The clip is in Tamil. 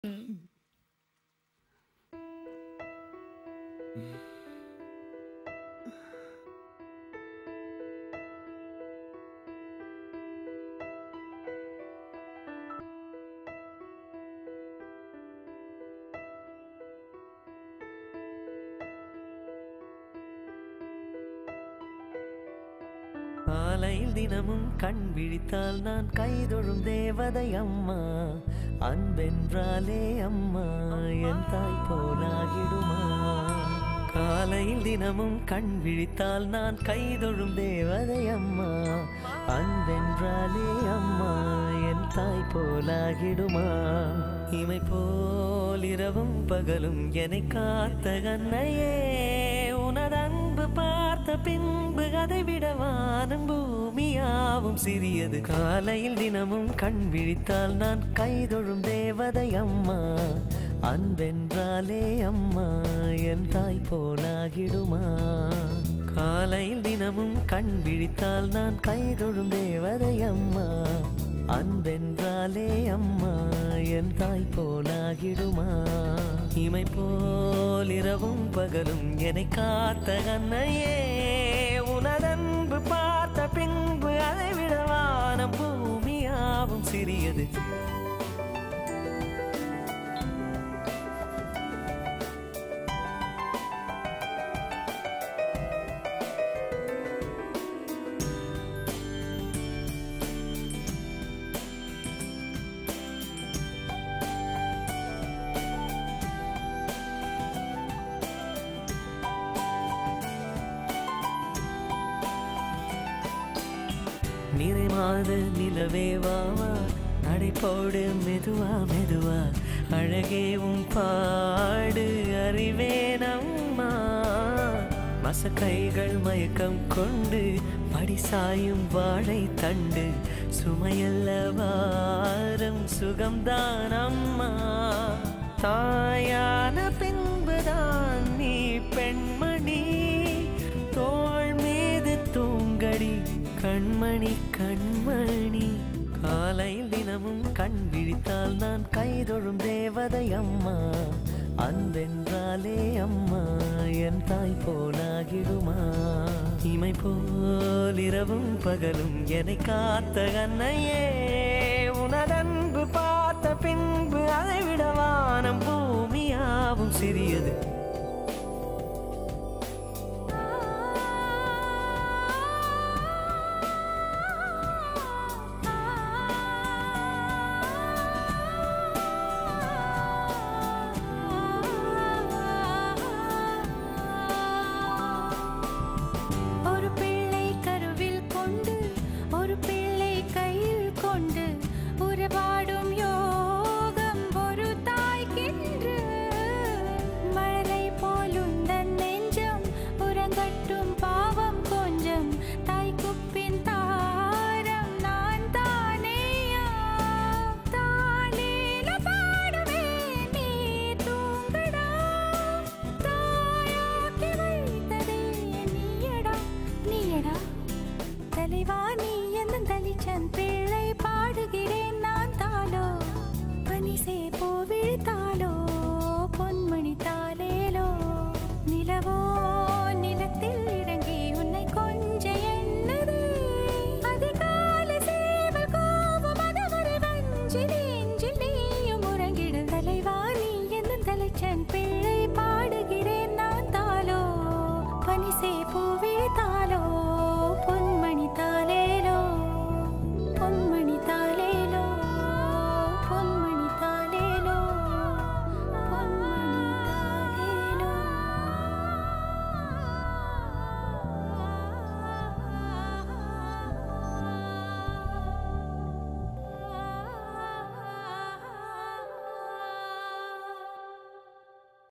காலையில் தினமும் கண் விழித்தால் நான் கைதொழும் தேவதை அம்மா அன்பென்றாலே அம்மா என் தாய் போலாகிடுமா காலையில் தினமும் கண் விழித்தால் நான் கைதொழும் தேவதை அம்மா அன்பென்றாலே அம்மா என் தாய் போலாகிடுமா இமை போல் இரவும் பகலும் என்னை காத்த கண்ணையே உனது அன்பு பார்த்த பின்பு அதை விட வானம் பூமியாவும் சிறியது காலையில் தினமும் கண் விழித்தால் நான் கைதொழும் தேவதை அம்மா அன்பென்றாலே அம்மா என் தாய் போலாகிடுமா காலையில் தினமும் கண் விழித்தால் நான் கைதொழும் தேவதை அம்மா அன்பென்றாலே அம்மா என் தாய் போலாகிடுமா இமை போல் இரவும் பகலும் என்னை காத்த கண்ணையே உனதன்பு பார்த்த பின்பு அதை விடவான பூமியாவும் சிறியது நிறைமாத நிலவே வாவா நடைபோடு மெதுவா மெதுவா அழகே உன் பாடு அறிவேனம்மா மசக்கைகள் மயக்கம் கொண்டு படிசாயும் வாழை தண்டு சுமையல்ல வாரம் சுகம்தான் அம்மா தாயான பின்புதான் நீ பெண்மணி தோள் மீது தூங்கடி கண்மணி கண்மணி காலையில் தினமும் கண் விழித்தால் நான் கைதொழும் தேவதை அம்மா அன்பென்றாலே அம்மா என் தாய் போலாகிடுமா இமை போல் இரவும் பகலும் என்னை காத்த கண்ணையே உனதன்பு பார்த்த பின்பு அதை விட வானம் பூமியாவும் சிறியது